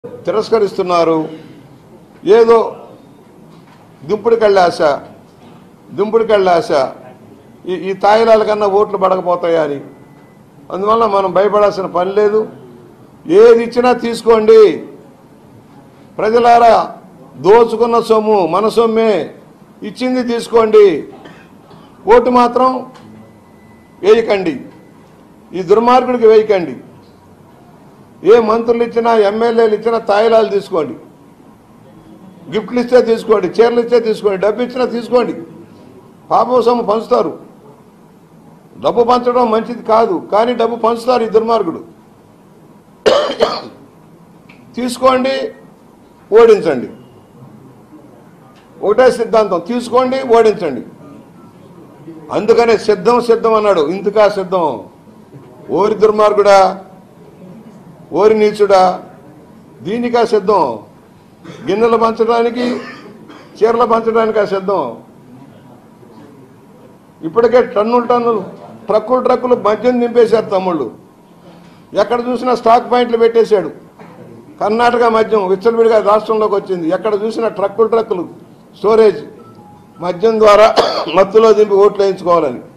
తిరస్కరిస్తున్నారు ఏదో దుంపుడు కళ్ళాశ దుంపుడు కళ్ళాశ ఈ ఈ తాయిలాల కన్నా ఓట్లు పడకపోతాయా అని అందువల్ల మనం భయపడాల్సిన పని లేదు ఏది ఇచ్చినా తీసుకోండి ప్రజలారా దోచుకున్న సొమ్ము మన సొమ్మే ఇచ్చింది తీసుకోండి ఓటు మాత్రం వేయకండి ఈ దుర్మార్గుడికి వేయకండి ఏ మంత్రులు ఇచ్చినా ఎమ్మెల్యేలు ఇచ్చినా తాయిలాలు తీసుకోండి గిఫ్ట్లు ఇస్తే తీసుకోండి చీరలు ఇస్తే తీసుకోండి డబ్బు ఇచ్చినా తీసుకోండి పాపం సొమ్ము పంచుతారు డబ్బు పంచడం మంచిది కాదు కానీ డబ్బు పంచుతారు ఈ దుర్మార్గుడు తీసుకోండి ఓడించండి ఒకటే సిద్ధాంతం తీసుకోండి ఓడించండి అందుకనే సిద్ధం సిద్ధం అన్నాడు ఇందుకా సిద్ధం ఓరి దుర్మార్గుడా ఓరి నీచుడా దీనికా సిద్ధం గిన్నెలు పంచడానికి చీరలు పంచడానికా సిద్ధం ఇప్పటికే టన్నులు టన్నులు ట్రక్కులు ట్రక్కులు మద్యం నింపేశారు తమ్ముళ్ళు ఎక్కడ చూసినా స్టాక్ పాయింట్లు పెట్టేశాడు కర్ణాటక మద్యం విచ్చలవిడిగా రాష్ట్రంలోకి వచ్చింది ఎక్కడ చూసినా ట్రక్కులు ట్రక్కులు స్టోరేజ్ మద్యం ద్వారా మత్తులో దింపి ఓట్లు వేయించుకోవాలని